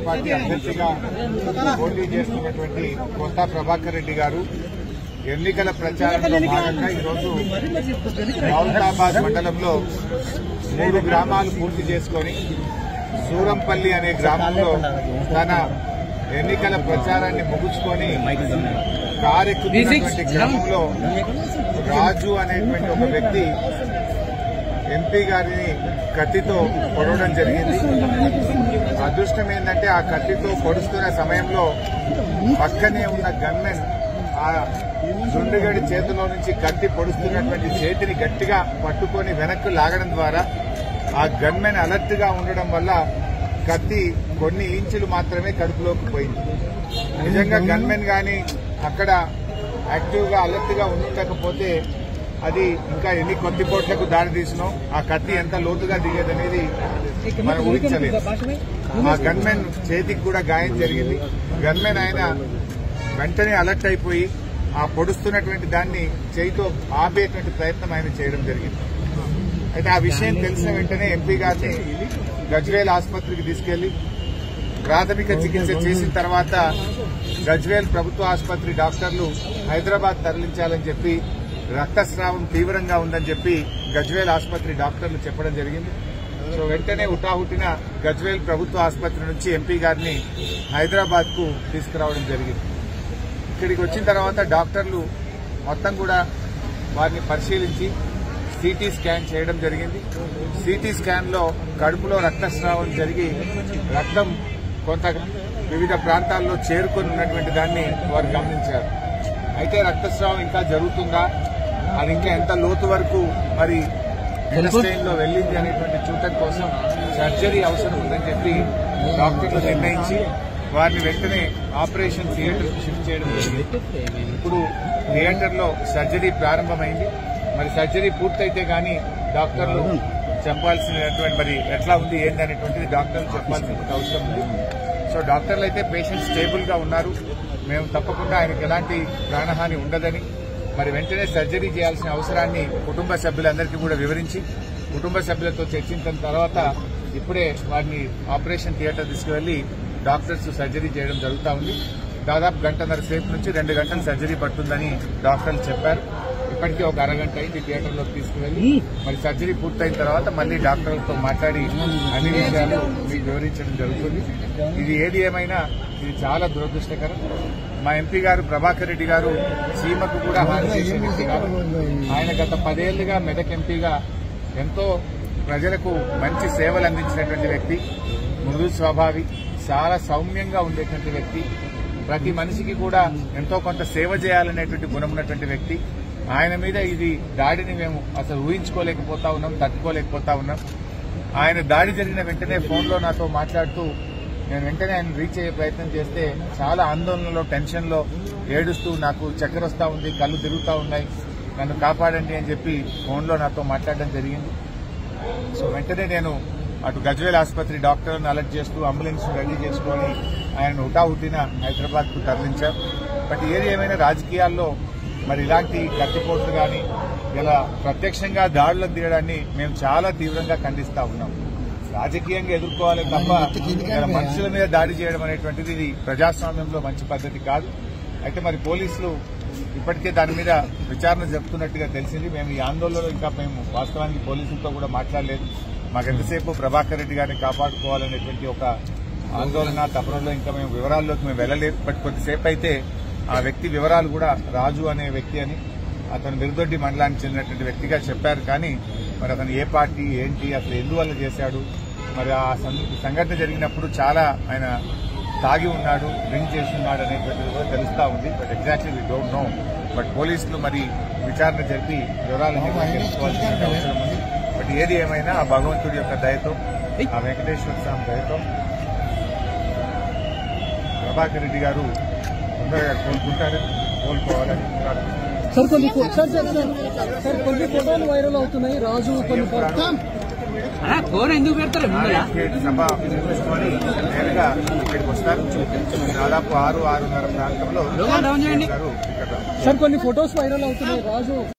Party అభ్యర్థిగా పోటీ చేస్తున్నటువంటి కొంతా ప్రభాకర్ రెడ్డి గారు ఎన్నికల ప్రచారంలో భాగంగా ఈరోజు మౌతాబాద్ మండలంలో మూడు గ్రామాలు పూర్తి చేసుకొని సూరంపల్లి అనే గ్రామంలో తన ఎన్నికల ప్రచారాన్ని ముగించుకొని కారెక్కుతున్నటువంటి గ్రామంలో రాజు అనేటువంటి ఒక వ్యక్తి ఎంపీ గారిని కత్తితో పొడవడం జరిగింది అదృష్టం ఏంటంటే ఆ కత్తితో పొడుస్తున్న సమయంలో పక్కనే ఉన్న గన్మెన్ ఆ దుండగడి చేతిలో నుంచి కత్తి పొడుస్తున్నటువంటి చేతిని గట్టిగా పట్టుకొని వెనక్కు లాగడం ద్వారా ఆ గన్మెన్ అలర్ట్ గా ఉండడం వల్ల కత్తి కొన్ని ఇంచులు మాత్రమే కడుపులోకి పోయింది నిజంగా గన్మెన్ గాని అక్కడ యాక్టివ్ గా అలర్ట్ గా ఉండకపోతే అది ఇంకా ఎన్ని కొద్ది కోట్లకు దారి తీసినో ఆ కత్తి ఎంత లోతుగా దిగేదనేది మనం ఊహించలేదు ఆ గన్మెన్ చేతికి కూడా గాయం జరిగింది గన్మెన్ ఆయన వెంటనే అలర్ట్ అయిపోయి ఆ పొడుస్తున్నటువంటి దాన్ని చేయితో ఆపేటువంటి ప్రయత్నం ఆయన చేయడం జరిగింది అయితే ఆ విషయం తెలిసిన వెంటనే ఎంపీ గారిని గజ్వేల్ ఆసుపత్రికి తీసుకెళ్లి ప్రాథమిక చికిత్స చేసిన తర్వాత గజ్వేల్ ప్రభుత్వ ఆసుపత్రి డాక్టర్లు హైదరాబాద్ తరలించాలని చెప్పి రక్తస్రావం తీవ్రంగా ఉందని చెప్పి గజ్వేల్ ఆసుపత్రి డాక్టర్లు చెప్పడం జరిగింది సో వెంటనే హుటాహుటిన గజ్వేల్ ప్రభుత్వ ఆసుపత్రి నుంచి ఎంపీ గారిని హైదరాబాద్ కు తీసుకురావడం జరిగింది ఇక్కడికి వచ్చిన తర్వాత డాక్టర్లు మొత్తం కూడా వారిని పరిశీలించి సిటీ స్కాన్ చేయడం జరిగింది సిటీ స్కాన్ లో కడుపులో రక్తస్రావం జరిగి రక్తం కొంత వివిధ ప్రాంతాల్లో చేరుకొని ఉన్నటువంటి దాన్ని వారు గమనించారు అయితే రక్తస్రావం ఇంకా జరుగుతుందా అది ఇంకా ఎంత లోతు వరకు మరి లో వెళ్ళింది అనేటువంటి చూడటం కోసం సర్జరీ అవసరం ఉందని చెప్పి డాక్టర్లు నిర్ణయించి వారిని వెంటనే ఆపరేషన్ థియేటర్ షిఫ్ట్ చేయడం జరిగింది ఇప్పుడు థియేటర్ లో సర్జరీ ప్రారంభమైంది మరి సర్జరీ పూర్తయితే గానీ డాక్టర్లు చెప్పాల్సినటువంటి మరి ఎట్లా ఉంది ఏంది అనేటువంటిది డాక్టర్లు చెప్పాల్సిన అవసరం ఉంది సో డాక్టర్లు అయితే పేషెంట్ స్టేబుల్ గా ఉన్నారు మేము తప్పకుండా ఆయనకు ఎలాంటి ప్రాణహాని ఉండదని మరి వెంటనే సర్జరీ చేయాల్సిన అవసరాన్ని కుటుంబ సభ్యులందరికీ కూడా వివరించి కుటుంబ సభ్యులతో చర్చించిన తర్వాత ఇప్పుడే వారిని ఆపరేషన్ థియేటర్ తీసుకువెళ్లి డాక్టర్స్ సర్జరీ చేయడం జరుగుతూ ఉంది దాదాపు గంటన్నర సేపు నుంచి రెండు గంటలు సర్జరీ పడుతుందని డాక్టర్లు చెప్పారు ఇప్పటికే ఒక అరగంట అయింది థియేటర్లోకి తీసుకువెళ్లి మరి సర్జరీ పూర్తయిన తర్వాత మళ్ళీ డాక్టర్లతో మాట్లాడి అన్ని విషయాలు మీకు వివరించడం జరుగుతుంది ఇది ఏది ఏమైనా ఇది చాలా దురదృష్టకరం మా ఎంపీ గారు ప్రభాకర్ రెడ్డి గారు సీమకు కూడా హాని చేసే వ్యక్తి కాదు ఆయన గత పదేళ్లుగా మెదక్ ఎంపీగా ఎంతో ప్రజలకు మంచి సేవలు అందించినటువంటి వ్యక్తి మృదు స్వభావి చాలా సౌమ్యంగా ఉండేటువంటి వ్యక్తి ప్రతి మనిషికి కూడా ఎంతో కొంత సేవ చేయాలనేటువంటి గుణం ఉన్నటువంటి వ్యక్తి ఆయన మీద ఇది దాడిని మేము అసలు ఊహించుకోలేకపోతా ఉన్నాం తట్టుకోలేకపోతా ఉన్నాం ఆయన దాడి జరిగిన వెంటనే ఫోన్లో నాతో మాట్లాడుతూ నేను వెంటనే ఆయన రీచ్ అయ్యే ప్రయత్నం చేస్తే చాలా ఆందోళనలో టెన్షన్లో ఏడుస్తూ నాకు చక్కెర వస్తా ఉంది కళ్ళు తిరుగుతా ఉన్నాయి నన్ను కాపాడండి అని చెప్పి ఫోన్లో నాతో మాట్లాడడం జరిగింది సో వెంటనే నేను అటు గజ్వేల్ ఆసుపత్రి డాక్టర్లను అలర్ట్ చేస్తూ అంబులెన్స్ రెడీ చేసుకొని ఆయన హుటాహుటిన హైదరాబాద్ కు తరలించాం బట్ ఏది ఏమైనా రాజకీయాల్లో మరి ఇలాంటి కత్తిపోట్లు కానీ ఇలా ప్రత్యక్షంగా దాడులకు దిగడాన్ని మేము చాలా తీవ్రంగా ఖండిస్తా ఉన్నాం రాజకీయంగా ఎదుర్కోవాలి తప్ప ఇలా మనుషుల మీద దాడి చేయడం అనేటువంటిది ఇది ప్రజాస్వామ్యంలో మంచి పద్ధతి కాదు అయితే మరి పోలీసులు ఇప్పటికే దాని మీద విచారణ జరుపుతున్నట్టుగా తెలిసింది మేము ఈ ఆందోళనలో ఇంకా మేము వాస్తవానికి పోలీసులతో కూడా మాట్లాడలేదు మాకు ఎంతసేపు ప్రభాకర్ రెడ్డి గారిని కాపాడుకోవాలనేటువంటి ఒక ఆందోళన తపనలో ఇంకా మేము వివరాల్లోకి మేము వెళ్ళలేదు బట్ కొద్దిసేపు అయితే ఆ వ్యక్తి వివరాలు కూడా రాజు అనే వ్యక్తి అని అతను మిరుదొడ్డి మండలానికి చెందినటువంటి వ్యక్తిగా చెప్పారు కానీ మరి అతను ఏ పార్టీ ఏంటి అసలు ఎందువల్ల చేశాడు మరి ఆ సం- సంఘటన జరిగినప్పుడు చాలా ఆయన తాగి ఉన్నాడు డ్రింక్ చేసి ఉన్నాడు అనేటువంటిది కూడా తెలుస్తా ఉంది but exactly we don't know but పోలీసులు మరి విచారణ జరిపి వివరాలన్నీ కూడా తెలుసుకోవాల్సిన అవసరం ఉంది బట్ ఏది ఏమైనా ఆ భగవంతుడి యొక్క దయతో ఆ వెంకటేశ్వర స్వామి దయతో ప్రభాకర్ రెడ్డి గారు తొందరగా కోలుకుంటారు కోలుకోవాలని ప్రార్థిస్తున్నాను సార్ కొన్ని ఫో- సార్ సార్ సార్ సార్ కొన్ని ఫోటోలు వైరల్ అవుతున్నాయి రాజు కొన్ని ఫోటో ఫోన్ ఎందుకు పెడతారు ముందర గేట్ సభ ముగించుకొని నేరుగా ఇక్కడికి వస్తారు దాదాపు ఆరు ఆరున్నర ప్రాంతంలో డౌన్ చేయండి. గారు ఇక్కడ సార్ కొన్ని ఫొటోస్ వైరల్ అవుతున్నాయి రాజు